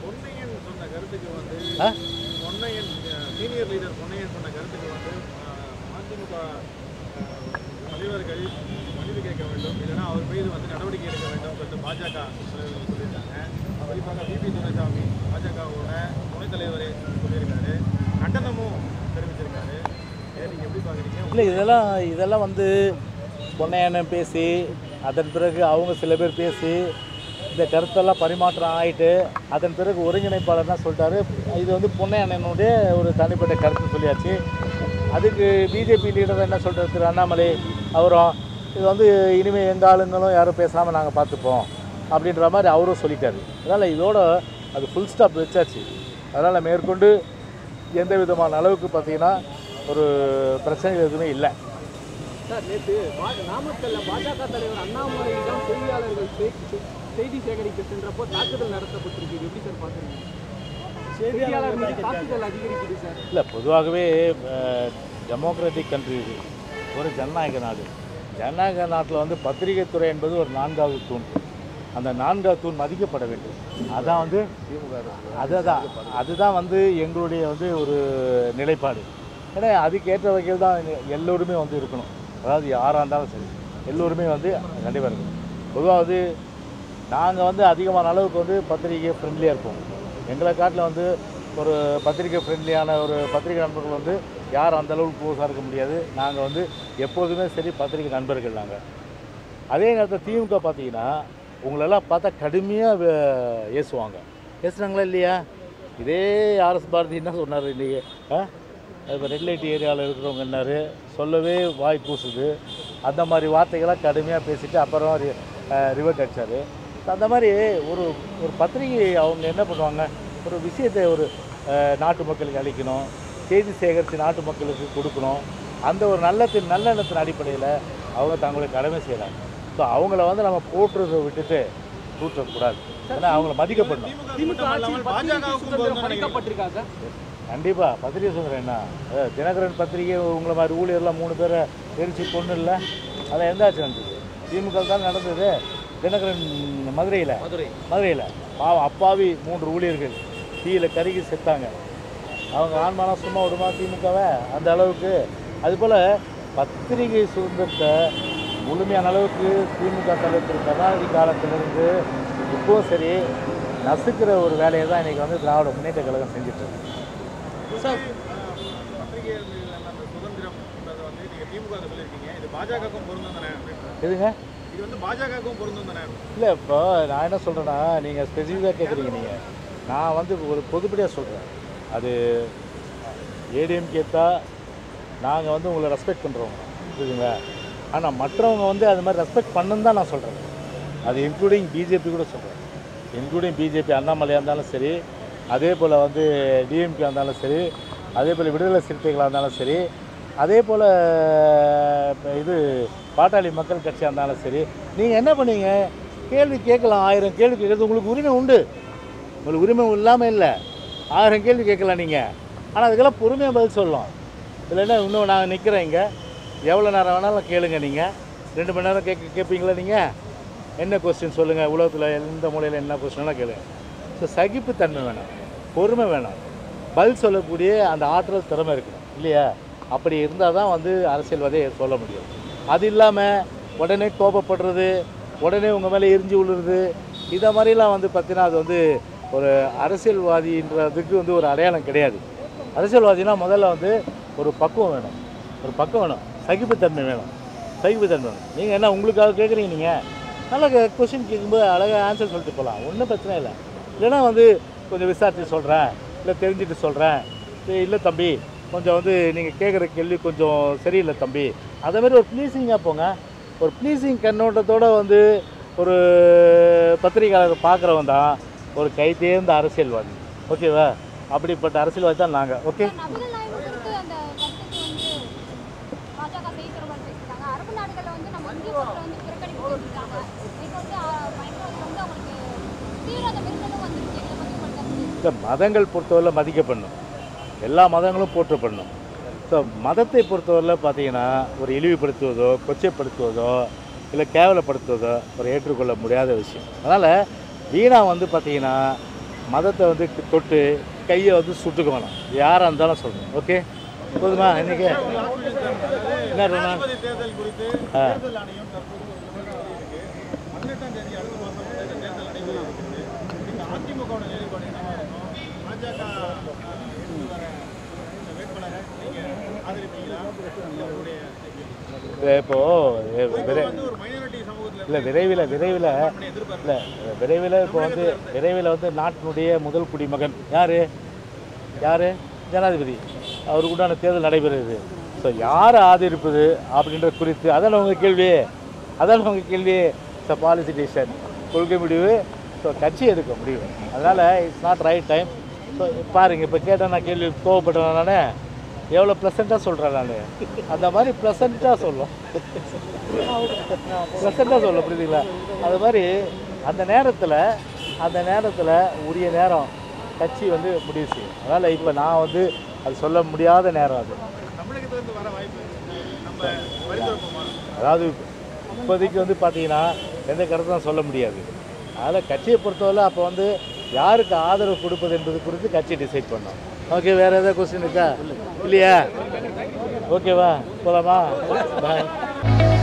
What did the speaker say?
பொன்னையன் சொன்ன கருத்துக்கு வந்து ஆ? பொன்னையன் சீனியர் லீடர் பொன்னையன் சொன்ன கருத்துக்கு வந்து அஹ், மதிமுக அஹ், தலைவர்கள் மன்னிப்பு கேட்க வேண்டும் இல்லைன்னா அவர் மீது வந்து நடவடிக்கை எடுக்க வேண்டும் சொல்லிட்டு பாஜக தலைவர்கள் சொல்லியிருக்காங்க குறிப்பாக பிபி துரைசாமி பாஜகவோட துணைத் தலைவர் சொல்லியிருக்காரு கண்டனமும் தெரிவிச்சிருக்காரு இதை நீங்க எப்படி பார்க்குறீங்க இல்லை இதெல்லாம் இதெல்லாம் வந்து பொன்னையண்ணன் பேசி அதன் பிறகு அவங்க சில பேர் பேசி இந்த கருத்தெல்லாம் பரிமாற்றம் ஆகிட்டு அதன் பிறகு ஒருங்கிணைப்பாளர் தான் சொல்லிட்டாரு இது வந்து பொன்னையண்ணனுடைய ஒரு தனிப்பட்ட கருத்து சொல்லியாச்சு அதுக்கு பிஜேபி லீடர் என்ன சொல்கிறார் திரு அண்ணாமலை அவரும் இது வந்து இனிமேல் எங்கள் ஆளுங்களும் யாரும் பேசாமல் நாங்கள் பார்த்துப்போம் அப்படின்ற மாதிரி அவரும் சொல்லிட்டாரு அதனால் இதோட அது ஃபுல் ஸ்டாப் வச்சாச்சு அதனால் மேற்கொண்டு எந்த விதமான அளவுக்கு பார்த்தீங்கன்னா ஒரு பிரச்சனைகள் எதுவுமே இல்லை சார் நேற்று நாமக்கல்ல பாஜக தலைவர் அண்ணாமலையிடம் செய்தியாளர்கள் செய்- செய்- செய்தி சேகரிக்க சென்றப்போ தாக்குதல் நடத்தப்பட்டிருக்கு இது எப்படி சார் பார்க்குறீங்க செய்தியாளர் மீது தாக்குதல் அதிகரிக்குது சார் இல்லை பொதுவாகவே டெமோக்ராட்டிக் கண்ட்ரி இது ஒரு ஜனநாயக நாடு ஜனநாயக நாட்டில் வந்து பத்திரிகை துறை என்பது ஒரு நான்காவது தூண் அந்த நான்காவது தூண் மதிக்கப்பட வேண்டும் அதான் வந்து அதுதான் அதுதான் வந்து எங்களுடைய வந்து ஒரு நிலைப்பாடு ஏன்னா அதுக்கேற்ற வகையில் தான் எல்லோருமே வந்து இருக்கணும் அதாவது யாராக இருந்தாலும் சரி எல்லோருமே வந்து கண்டிப்பாக இருக்கணும் பொதுவாக நாங்கள் வந்து அதிகமான அளவுக்கு வந்து பத்திரிகை ஃப்ரெண்ட்லியாக இருப்போம் எங்களை காட்டில் வந்து ஒரு பத்திரிகை ஃப்ரெண்ட்லியான ஒரு பத்திரிகை நண்பர்கள் வந்து யாரும் அந்த அளவுக்கு க்ளோஸாக இருக்க முடியாது நாங்கள் வந்து எப்போதுமே சரி பத்திரிகை நண்பர்கள் நாங்கள் அதே நேரத்தில் திமுக பார்த்தீங்கன்னா உங்களெல்லாம் பார்த்தா கடுமையாக ஏசுவாங்க ஏசுனாங்களா இல்லையா இதே ஆர்எஸ் பாரதி என்ன சொன்னார் இன்றைக்கி ஆ இப்போ ரெட் லைட் ஏரியாவில் இருக்கிறவங்க என்னாரு சொல்லவே வாய் கூசுது அந்த மாதிரி வார்த்தைகளாக கடுமையாக பேசிட்டு அப்புறம் ரிவர்ட் அடிச்சார் அந்த மாதிரி ஒரு ஒரு பத்திரிகை அவங்க என்ன பண்ணுவாங்க ஒரு விஷயத்தை ஒரு அஹ், நாட்டு மக்களுக்கு அளிக்கணும் செய்தி சேகரித்து நாட்டு மக்களுக்கு கொடுக்கணும் அந்த ஒரு நல்லத்தின் நல்லெண்ணத்தின் அடிப்படையில் அவங்க தங்களுடைய கடமை செய்கிறாங்க ஸோ அவங்கள வந்து நம்ம போட்டுறதை விட்டுட்டு தூற்றக்கூடாது ஏன்னா அவங்கள மதிக்கப்படணும் திமுக ஆட்சியில் பத்திரிகை பாஜகவுக்கும் சுதந்திரம் பறிக்கப்பட்டிருக்கா சார் கண்டிப்பாக பத்திரிகை சுதந்திரம் என்ன அஹ், தினகரன் பத்திரிகை உங்களை மாதிரி ஊழியர்லாம் மூணு பேரை எரிச்சு கொண்டு இல்லை அதில் எந்தாச்சு நடந்தது திமுக தான் நடந்தது தினகரன் மதுரையில் மதுரை மதுரையில் பாவம் அப்பாவி மூன்று ஊழியர்கள் தீயில கருகி செத்தாங்க அவங்க ஆன்மாலாம் சும்மா விடுமா திமுகவை அந்த அளவுக்கு அதுபோல் பத்திரிகை சுதந்திரத்தை முழுமையான அளவுக்கு திமுக தலைவர் திரு கருணாநிதி காலத்திலிருந்து இப்போவும் சரி நசுக்கிற ஒரு வேலையை தான் இன்றைக்கி வந்து திராவிட முன்னேற்ற கழகம் செஞ்சுட்டு இருக்கு சார் பத்திரிகை அந்த சுதந்திரம் என்பதை வந்து நீங்க திமுக சொல்லியிருக்கீங்க இது பாஜகவுக்கும் பொருந்தும் தானே அப்படின்றது. எதுங்க இது வந்து பாஜகவுக்கும் பொருந்தும் தானே இல்லை இப்போ நான் என்ன சொல்கிறேன்னா நீங்கள் ஸ்பெசிஃபிக்காக கேட்குறீங்க நீங்கள் நான் வந்து ஒரு பொதுப்படியாக சொல்கிறேன் அது ஏடிஎம்கே தான் நாங்கள் வந்து உங்களை ரெஸ்பெக்ட் பண்ணுறோங்க புரியுதுங்களா ஆனால் மற்றவங்க வந்து அது மாதிரி ரெஸ்பெக்ட் பண்ணுன்னு தான் நான் சொல்கிறேன் அது இன்க்ளூடிங் பிஜேபி கூட சொல்கிறேன் இன்க்ளூடிங் பிஜேபி அண்ணாமலையாக இருந்தாலும் சரி அதே போல் வந்து டிஎம்கே இருந்தாலும் சரி அதே போல் விடுதலை சிறுத்தைகளாக இருந்தாலும் சரி அதே போல் இது பாட்டாளி மக்கள் கட்சியாக இருந்தாலும் சரி நீங்கள் என்ன பண்ணீங்க கேள்வி கேட்கலாம் ஆயிரம் கேள்வி கேட்கறது உங்களுக்கு உரிமை உண்டு உங்களுக்கு உரிமை இல்லாமல் இல்லை ஆயிரம் கேள்வி கேட்கலாம் நீங்கள் ஆனால் அதுக்கெல்லாம் பொறுமையாக பதில் சொல்லலாம் இல்லைன்னா இன்னும் நான் நிற்கிறேன் இங்கே எவ்வளோ நேரம் வேணாலும் கேளுங்க நீங்கள் ரெண்டு மணி நேரம் கேட்க கேட்பீங்களா நீங்கள் என்ன கொஸ்டின் சொல்லுங்கள் உலகத்தில் எந்த மூலையில் என்ன கொஸ்டின்லாம் கேளுங்க ஸோ சகிப்புத்தன்மை வேணும் பொறுமை வேணும் பதில் சொல்லக்கூடிய அந்த ஆற்றல் திறமை இருக்கணும் இல்லையா அப்படி இருந்தால் தான் வந்து அரசியல்வாதியை சொல்ல முடியும் அது இல்லாமல் உடனே கோபப்படுறது உடனே உங்கள் மேலே எரிஞ்சு விழுறது இதை மாதிரிலாம் வந்து பார்த்தீங்கன்னா அது வந்து ஒரு அரசியல்வாதின்றதுக்கு வந்து ஒரு அடையாளம் கிடையாது அரசியல்வாதினா முதல்ல வந்து ஒரு பக்குவம் வேணும் ஒரு பக்குவம் வேணும் சகிப்புத்தன்மை வேணும் சகிப்புத்தன்மை வேணும் நீங்கள் என்ன உங்களுக்காக கேட்குறீங்க நீங்கள் நல்ல கொஸ்டின் கேட்கும்போது அழகாக ஆன்சர் சொல்லிட்டு போகலாம் ஒன்றும் பிரச்சனை இல்லை இல்லைன்னா வந்து கொஞ்சம் விசாரித்து சொல்கிறேன் இல்லை தெரிஞ்சுட்டு சொல்கிறேன் இல்லை தம்பி கொஞ்சம் வந்து நீங்கள் கேட்குற கேள்வி கொஞ்சம் சரியில்லை தம்பி அதே மாதிரி ஒரு ப்ளீஸிங்காக போங்க ஒரு ப்ளீஸிங் கண்ணோட்டத்தோட வந்து ஒரு பத்திரிகையாளர் பார்க்குறவன் தான் ஒரு கை தேர்ந்த அரசியல்வாதி ஓகேவா அப்படிப்பட்ட அரசியல்வாதி தான் நாங்கள் ஓகே நபிகள் நாயகம் குறித்து அந்த கருத்துக்கு வந்து பாஜக செய்தி தொடர்பாளர் பேசிட்டாங்க அரபு நாடுகளில் வந்து நம்ம இந்திய பொருளை வந்து புறக்கணிப்பு செஞ்சுட்டாங்க இப்போ வந்து ஆ, பயங்கரவாதம் வந்து அவங்களுக்கு தீவிரவாத விருந்தலும் வந்துருச்சு இதை பற்றி உங்களுக்கு கருத்து இந்த மதங்கள் பொறுத்தவரையில் மதிக்கப்படணும் எல்லா மதங்களும் போற்றப்படணும் ஸோ மதத்தை பொறுத்தவரையில் பார்த்தீங்கன்னா ஒரு இழிவுபடுத்துவதோ கொச்சைப்படுத்துவதோ இல்லை கேவலப்படுத்துவதோ ஒரு ஏற்றுக்கொள்ள முடியாத விஷயம் அதனால் வீணா வந்து பார்த்தீங்கன்னா மதத்தை வந்து தொட்டு கையை வந்து சுட்டுக்க வேணாம் யாராக இருந்தாலும் சொல்கிறேன் ஓகே போதுமா இன்னைக்கு என்ன ரொனா ஜனாதிபதி தேர்தல் குறித்து ஆ. தேர்தல் ஆணையம் தற்போது ஒரு விவரம் வெளியிட்டிருக்கு. பதினெட்டாம் தேதி அடுத்த மாதம் வந்து இந்த தேர்தல் நடைபெற இருக்கிறது இந்த அதிமுகவோட நிலைப்பாடு என்னவா இருக்கும் பாஜக எடுத்து வர இந்த வேட்பாளரை நீங்க ஆதரிப்பீங்களா இல்ல உங்களுடைய இப்போ விரை வந்து ஒரு மைனாரிட்டி சமூகத்துல இல்லை விரைவில் விரைவில் பண்ணி எதிர்பார்ப்பு இல்லை விரைவில் இப்போ வந்து விரைவில் வந்து நாட்டினுடைய முதல் குடிமகன் யார் யார் ஜனாதிபதி அவருக்கு உண்டான தேர்தல் நடைபெறுது ஸோ யாரை ஆதரிப்பது அப்படின்ற குறித்து அதான உங்கள் கேள்வி அதான உங்கள் கேள்வி ஸோ பாலிசி டிசிஷன் கொள்கை முடிவு ஸோ கட்சி எடுக்க முடிவு அதனால் it's not right time so பாருங்கள் இப்போ கேட்டேன் நான் கேள்வி கோவப்பட்டேன் நான் எவ்வளோ ப்ளசண்ட்டாக சொல்கிறேன் நான் அந்த மாதிரி ப்ளசண்ட்டாக சொல்லும் ப்ளசண்ட்டாக சொல்ல புரியுதுங்களா அது மாதிரி அந்த நேரத்தில் அந்த நேரத்தில் உரிய நேரம் கட்சி வந்து முடிவு செய்யும் அதனால் இப்போ நான் வந்து அது சொல்ல முடியாத நேரம் அது தமிழகத்துல இருந்து வர வாய்ப்பு நம்ம பரிந்துரைப்போமா அதாவது இப்போதைக்கு வந்து பார்த்தீங்கன்னா எந்த கருத்தும் சொல்ல முடியாது அதில் கட்சியை பொறுத்தவரை அப்போ வந்து யாருக்கு ஆதரவு கொடுப்பது என்பது குறித்து கட்சி டிசைட் பண்ணோம் ஓகே வேறு ஏதாவது கொஸ்டின் இருக்கா இல்லையா ஓகேவா போகலாமா பாய்